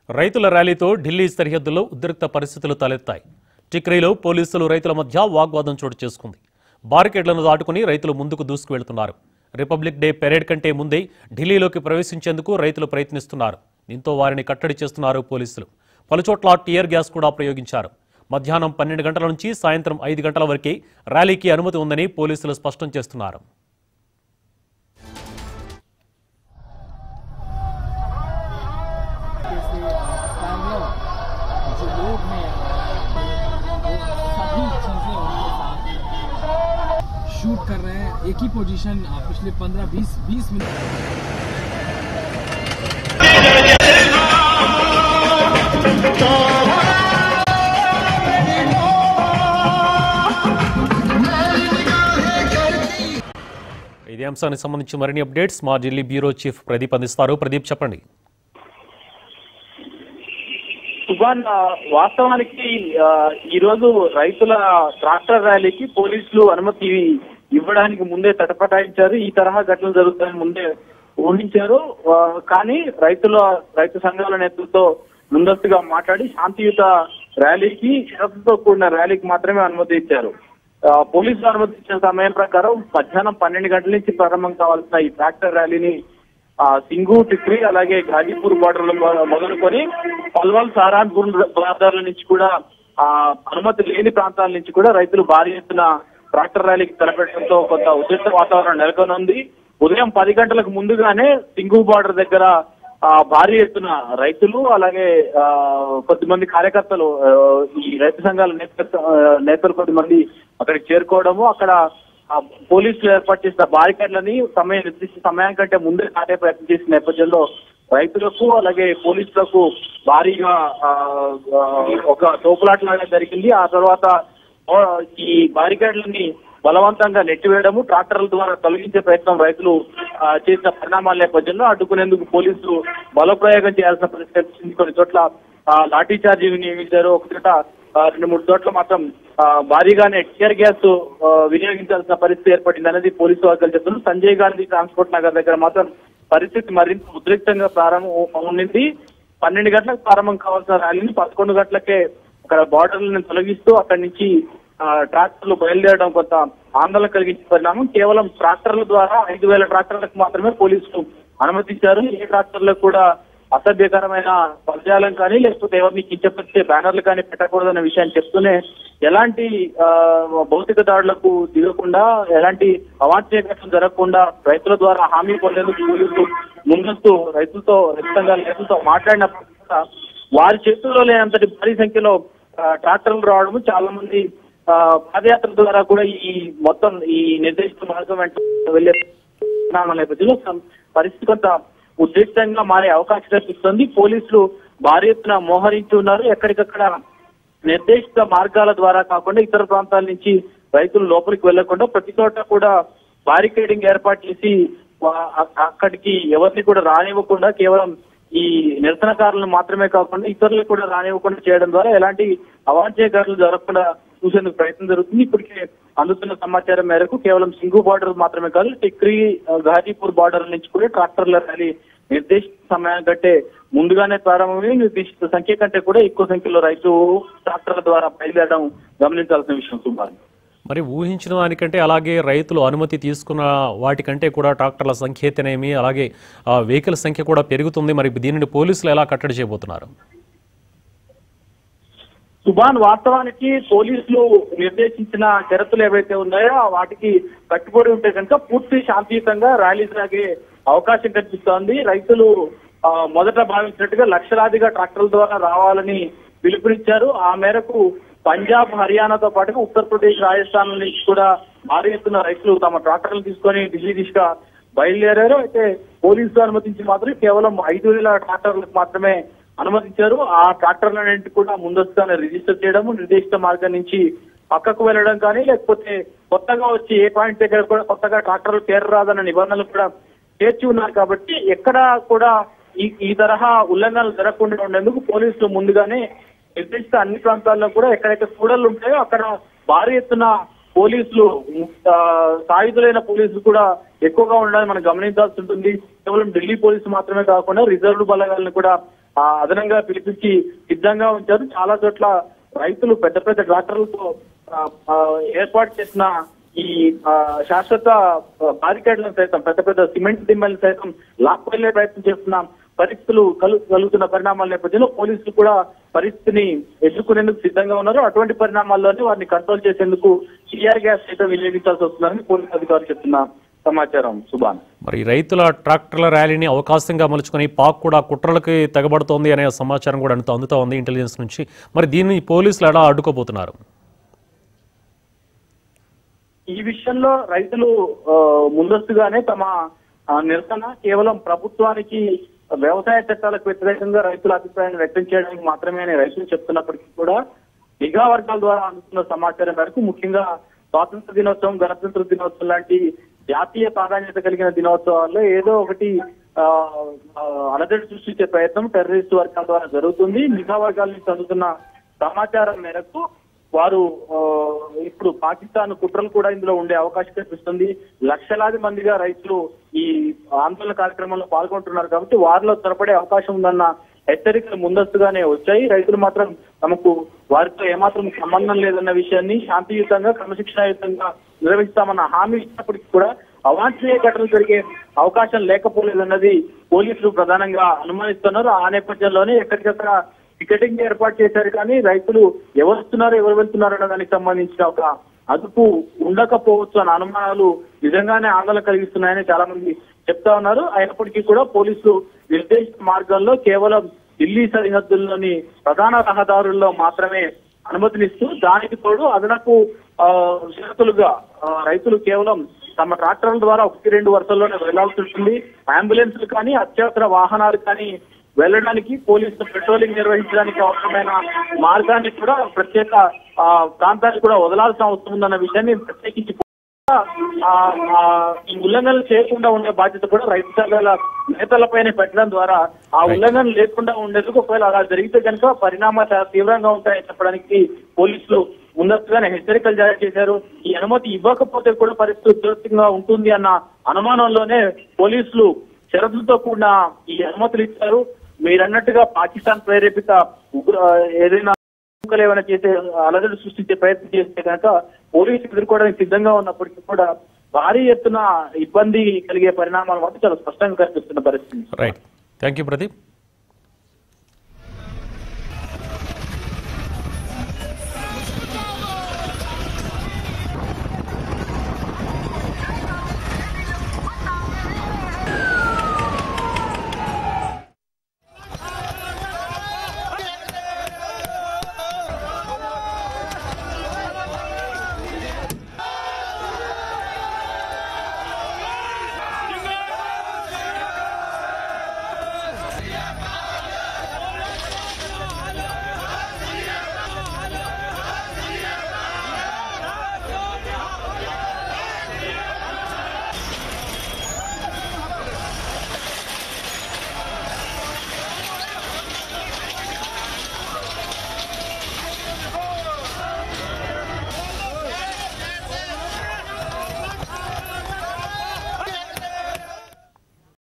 రైతుల ర్యాలీతో ఢిల్లీ సరిహద్దులో ఉద్రిక్త పరిస్థితులు తలెత్తాయి టిక్రీలో పోలీసులు రైతుల మధ్య వాగ్వాదం చోటు చేసుకుంది బారికేడ్లను దాటుకుని రైతులు ముందుకు దూసుకువెళ్తున్నారు రిపబ్లిక్ డే పెరేడ్ కంటే ముందే ఢిల్లీలోకి ప్రవేశించేందుకు రైతులు ప్రయత్నిస్తున్నారు దీంతో వారిని కట్టడి చేస్తున్నారు పోలీసులు పలుచోట్ల టియర్ గ్యాస్ కూడా ప్రయోగించారు మధ్యాహ్నం పన్నెండు గంటల నుంచి సాయంత్రం ఐదు గంటల వరకే ర్యాలీకి అనుమతి ఉందని పోలీసులు స్పష్టం చేస్తున్నారు जैसे पैरलर जो लोग हैं वो सभी चीजें उनके साथ शूट कर रहे हैं एक ही पोजीशन पिछले 15 20 20 मिनट ఇదే అంశానికి సంబంధించి మరిన్ని అప్డేట్స్ మా ఢిల్లీ బ్యూరో చీఫ్ ప్రదీప్ అందిస్తారు ప్రదీప్ చెప్పండి సుభాన్ ఆ, వాస్తవానికి ఆ, ఈ రోజు రైతుల ట్రాక్టర్ ర్యాలీకి పోలీసులు అనుమతి ఇవ్వడానికి ముందే తటపటాయించారు ఈ తరహా ఘటనలు జరుగుతాయని ముందే ఊహించారు ఆ, కానీ రైతుల రైతు సంఘాల నేతలతో ముందస్తుగా మాట్లాడి శాంతియుత ర్యాలీకి షరతుతో కూడిన ర్యాలీకి మాత్రమే అనుమతి ఇచ్చారు ఆ, పోలీసులు అనుమతి ఇచ్చిన సమయం ప్రకారం మధ్యాహ్నం పన్నెండు గంటల నుంచి ప్రారంభం కావాల్సిన ఈ ట్రాక్టర్ ర్యాలీని ఆ సింగు టిక్రీ అలాగే గాజీపూర్ బార్డర్ మొదలుకొని పల్వల్ సారాన్పూర్ బార్డర్ల నుంచి కూడా ఆ అనుమతి లేని ప్రాంతాల నుంచి కూడా రైతులు భారీ ఎత్తున ట్రాక్టర్ ర్యాలీకి తలపెట్టడంతో కొంత ఉద్రిక్త వాతావరణం నెలకొనుంది ఉదయం పది గంటలకు ముందుగానే సింగు బార్డర్ దగ్గర ఆ భారీ ఎత్తున రైతులు అలాగే ఆ కొద్దిమంది కార్యకర్తలు ఆ, ఈ రైతు సంఘాల నేతృత్వ ఆ, నేతలు కొద్దిమంది అక్కడికి చేరుకోవడము అక్కడ ఆ పోలీసులు ఏర్పాటు చేసిన బారికేడ్లని సమయం నిర్దిష్ట సమయం కంటే ముందే దాటే ప్రయత్నం చేసిన నేపథ్యంలో రైతులకు అలాగే పోలీసులకు భారీగా ఆ, ఆ, ఒక తోపులాట లాగా జరిగింది ఆ తర్వాత ఆ, ఈ బారికేడ్లని బలవంతంగా నెట్టివేయడము ట్రాక్టర్ల ద్వారా తొలగించే ప్రయత్నం రైతులు ఆ, చేసిన పరిణామాల నేపథ్యంలో అడ్డుకునేందుకు పోలీసులు బలప్రయోగం చేయాల్సిన పరిస్థితి వచ్చింది కొన్ని చోట్ల ఆ, లాఠీ చార్జీ వినియోగించారు ఒక చోట ఆ, రెండు మూడు చోట్ల మాత్రం ఆ, భారీగానే టియర్ గ్యాస్ ఆ, వినియోగించాల్సిన పరిస్థితి ఏర్పడింది అనేది పోలీసు వర్గాలు చెప్తున్నారు సంజయ్ గాంధీ ట్రాన్స్పోర్ట్ నగర్ దగ్గర మాత్రం పరిస్థితి మరింత ఉద్రిక్తంగా ప్రారంభం ఉండింది పన్నెండు గంటలకు ప్రారంభం కావాల్సిన ర్యాలీని పదకొండు గంటలకే అక్కడ బార్డర్లను తొలగిస్తూ అక్కడి నుంచి ఆ, ట్రాక్టర్లు బయలుదేరడం కొంత ఆందోళన కలిగించే పరిణామం కేవలం ట్రాక్టర్ల ద్వారా ఐదు వేల ట్రాక్టర్లకు మాత్రమే పోలీసులు అనుమతించారు ఏ ట్రాక్టర్లకు కూడా అసభ్యకరమైన పదజాలం కానీ లేకపోతే ఎవరిని కించపరిచే బ్యానర్లు కానీ పెట్టకూడదన్న విషయాన్ని చెప్తూనే ఎలాంటి ఆ, భౌతిక దాడులకు దిగకుండా ఎలాంటి అవాంఛనీయ ఘటనలు జరగకుండా రైతుల ద్వారా హామీ పొందేందుకు పోలీసులు ముందస్తు రైతులతో రైతు సంఘాల రైతులతో మాట్లాడినప్పుడు కూడా వారి చేతుల్లో లేనంతటి భారీ సంఖ్యలో ఆ, ట్రాక్టర్లు రావడము చాలా మంది ఆ, పాదయాత్ర ద్వారా కూడా ఈ మొత్తం ఈ నిర్దేశిత మార్గం వెంట వెళ్లే పరిణామాల నేపథ్యంలో సం- పరిస్థితి కొంత ఉద్రిక్తంగా మారే అవకాశం కనిపిస్తుంది పోలీసులు భారీ ఎత్తున మోహరించి ఉన్నారు ఎక్కడికక్కడ నిర్దేశిత మార్గాల ద్వారా కాకుండా ఇతర ప్రాంతాల నుంచి రైతులు లోపలికి వెళ్లకుండా ప్రతి చోట కూడా బారికేడింగ్ ఏర్పాటు చేసి వా- అ- అక్కడికి ఎవరిని కూడా రానివ్వకుండా కేవలం ఈ నిరసనకారులను మాత్రమే కాకుండా ఇతరులు కూడా రానివ్వకుండా చేయడం ద్వారా ఎలాంటి అవాంఛనీయ ఘటనలు జరగకుండా చూసేందుకు ప్రయత్నం జరుగుతుంది ఇప్పటికే అందుతున్న సమాచారం మేరకు కేవలం సింగు బార్డర్ మాత్రమే కాదు టిక్రీ ఆ, ఘాజీపూర్ బార్డర్ నుంచి కూడా ట్రాక్టర్ల ర్యాలీ నిర్దేశిత సమయం కంటే ముందుగానే ప్రారంభమై నిర్దేశిత సంఖ్య కంటే కూడా ఎక్కువ సంఖ్యలో రైతు ట్రాక్టర్ల ద్వారా బయలుదేరడం గమనించాల్సిన విషయం సుమారు మరి ఊహించిన దానికంటే అలాగే రైతులు అనుమతి తీసుకున్న వాటికంటే కూడా ట్రాక్టర్ల సంఖ్య అయితేనేమి అలాగే ఆ, వెహికల్ సంఖ్య కూడా పెరుగుతుంది మరి దీనిని పోలీసులు ఎలా కట్టడి చేయబోతున్నారు సుభాన్ వాస్తవానికి పోలీసులు నిర్దేశించిన షరతులు ఏవైతే ఉన్నాయో వాటికి కట్టుబడి ఉంటే కనుక పూర్తి శాంతియుతంగా ర్యాలీ సాగే అవకాశం కనిపిస్తోంది రైతులు ఆ, మొదట భావించినట్టుగా లక్షలాదిగా ట్రాక్టర్ల ద్వారా రావాలని పిలుపునిచ్చారు ఆ మేరకు పంజాబ్ హర్యానాతో పాటుగా ఉత్తరప్రదేశ్ రాజస్థాన్ నుంచి కూడా భారీ ఎత్తున రైతులు తమ ట్రాక్టర్లు తీసుకొని ఢిల్లీ దిశగా బయలుదేరారు అయితే పోలీసులు అనుమతించి మాత్రం కేవలం ఐదు వేల ట్రాక్టర్లకు మాత్రమే అనుమతించారు ఆ ట్రాక్టర్లన్నింటి కూడా ముందస్తుగానే రిజిస్టర్ చేయడము నిర్దేశిత మార్గం నుంచి పక్కకు వెళ్ళడం కానీ లేకపోతే కొత్తగా వచ్చి ఏ పాయింట్ దగ్గర కూడా కొత్తగా ట్రాక్టర్లు చేరరాదన్న నిబంధనలు కూడా చేర్చి ఉన్నారు కాబట్టి ఎక్కడ కూడా ఈ ఈ తరహా ఉల్లంఘనలు జరగకుండా ఉండేందుకు పోలీసులు ముందుగానే నిర్దిష్ట అన్ని ప్రాంతాల్లో కూడా ఎక్కడైతే కూడళ్ళు ఉంటాయో అక్కడ భారీ ఎత్తున పోలీసులు ఆ, సాయుధులైన పోలీసులు కూడా ఎక్కువగా ఉండాలని మనం గమనించాల్సి ఉంటుంది కేవలం ఢిల్లీ పోలీసు మాత్రమే కాకుండా రిజర్వ్ బలగాలను కూడా ఆ, అదనంగా పిలిపించి సిద్ధంగా ఉంచారు చాలా చోట్ల రైతులు పెద్ద పెద్ద ట్రాక్టర్లతో ఆ, ఆ, ఏర్పాటు చేసిన ఈ ఆ, శాశ్వత బారికేడ్లను సైతం పెద్ద పెద్ద సిమెంట్ దిమ్మల్ని సైతం లాక్కెళ్లే ప్రయత్నం చేస్తున్న పరిస్థితులు కలు కలుగుతున్న పరిణామాల నేపథ్యంలో పోలీసులు కూడా పరిస్థితిని ఎదుర్కొనేందుకు సిద్ధంగా ఉన్నారు అటువంటి పరిణామాల్లోనే వారిని కంట్రోల్ చేసేందుకు టీఆర్ గ్యాస్ సైతం వినియోగించాల్సి వస్తుందని పోలీసు అధికారులు చెప్తున్న సమాచారం సుభాన్ మరి రైతుల ట్రాక్టర్ల ర్యాలీని అవకాశంగా మలుచుకొని పాక్ కూడా కుట్రలకి తెగబడుతోంది అనే సమాచారం కూడా అందుతూ అందుతూ ఉంది ఇంటెలిజెన్స్ నుంచి మరి దీన్ని పోలీసులు ఎలా అడ్డుకోబోతున్నారు ఈ విషయంలో రైతులు ఆ, ముందస్తుగానే తమ ఆ, నిరసన కేవలం ప్రభుత్వానికి వ్యవసాయ చట్టాలకు వ్యతిరేకంగా రైతుల అభిప్రాయాన్ని వ్యక్తం చేయడానికి మాత్రమే అని రైతులు చెప్తున్నప్పటికీ కూడా నిఘా వర్గాల ద్వారా అందుతున్న సమాచారం మేరకు ముఖ్యంగా స్వాతంత్ర దినోత్సవం గణతంత్ర దినోత్సవం లాంటి జాతీయ ప్రాధాన్యత కలిగిన దినోత్సవాల్లో ఏదో ఒకటి ఆ, ఆ, అలజడి సృష్టించే ప్రయత్నం టెర్రరిస్ట్ వర్గాల ద్వారా జరుగుతుంది నిఘా వర్గాల నుంచి అందుతున్న సమాచారం మేరకు వారు ఆ, ఇప్పుడు పాకిస్తాన్ కుట్రలు కూడా ఇందులో ఉండే అవకాశం కనిపిస్తుంది లక్షలాది మందిగా రైతులు ఈ ఆందోళన కార్యక్రమంలో పాల్గొంటున్నారు కాబట్టి వారిలో త్వరపడే అవకాశం ఉందన్న హెచ్చరికలు ముందస్తుగానే వచ్చాయి రైతులు మాత్రం తమకు వారితో ఏమాత్రం సంబంధం లేదన్న విషయాన్ని శాంతియుతంగా క్రమశిక్షణాయుతంగా నిర్వహిస్తామన్న హామీ ఇచ్చినప్పటికీ కూడా అవాంఛనీయ ఘటనలు జరిగే అవకాశం లేకపోలేదన్నది పోలీసులు ప్రధానంగా అనుమానిస్తున్నారు ఆ నేపథ్యంలోనే ఎక్కడికక్కడ టికెటింగ్ ఏర్పాటు చేశారు కానీ రైతులు ఎవరు వస్తున్నారు ఎవరు వెళ్తున్నారు అన్న దానికి సంబంధించిన ఒక అదుపు ఉండకపోవచ్చు అన్న అనుమానాలు నిజంగానే ఆందోళన కలిగిస్తున్నాయని చాలా మంది చెప్తా ఉన్నారు అయినప్పటికీ కూడా పోలీసులు నిర్దేశిత మార్గాల్లో కేవలం ఢిల్లీ సరిహద్దుల్లోని ప్రధాన రహదారుల్లో మాత్రమే అనుమతినిస్తూ దానికి తోడు అదనపు ఆ, షరతులుగా ఆ, రైతులు కేవలం తమ ట్రాక్టర్ల ద్వారా ఒకటి రెండు వరుసల్లోనే వెళ్లాల్సి ఉంటుంది అంబులెన్స్లు కానీ అత్యవసర వాహనాలు కానీ వెళ్ళడానికి పోలీసులు పెట్రోలింగ్ నిర్వహించడానికి అవసరమైన మార్గాన్ని కూడా ప్రత్యేక ఆ, ప్రాంతాన్ని కూడా వదలాల్సిన అవసరం ఉందన్న విషయాన్ని ప్రత్యేకించి ఆ, ఆ, ఈ ఉల్లంఘనలు చేయకుండా ఉండే బాధ్యత కూడా రైతు సంఘాల నేతలపైనే పెట్టడం ద్వారా ఆ ఉల్లంఘనలు లేకుండా ఉండేందుకు ఒకవేళ అలా జరిగితే కనుక పరిణామాలు చాలా తీవ్రంగా ఉంటాయని చెప్పడానికి పోలీసులు ముందస్తుగానే హెచ్చరికలు జారీ చేశారు ఈ అనుమతి ఇవ్వకపోతే కూడా పరిస్థితి ఉధృతంగా ఉంటుంది అన్న అనుమానంలోనే పోలీసులు షరతులతో కూడిన ఈ అనుమతులు ఇచ్చారు మీరన్నట్టుగా పాకిస్తాన్ ప్రేరేపిత ఉగ్ర ఏదైనా ఎన్నికలు ఏమైనా చేసే అలజడి సృష్టించే ప్రయత్నం చేస్తే కనుక పోలీసులు ఎదుర్కోవడానికి సిద్ధంగా ఉన్నప్పటికీ కూడా భారీ ఎత్తున ఇబ్బంది కలిగే పరిణామాలు మాత్రం చాలా స్పష్టంగా కనిపిస్తున్న పరిస్థితి రైట్ థ్యాంక్ యూ ప్రదీప్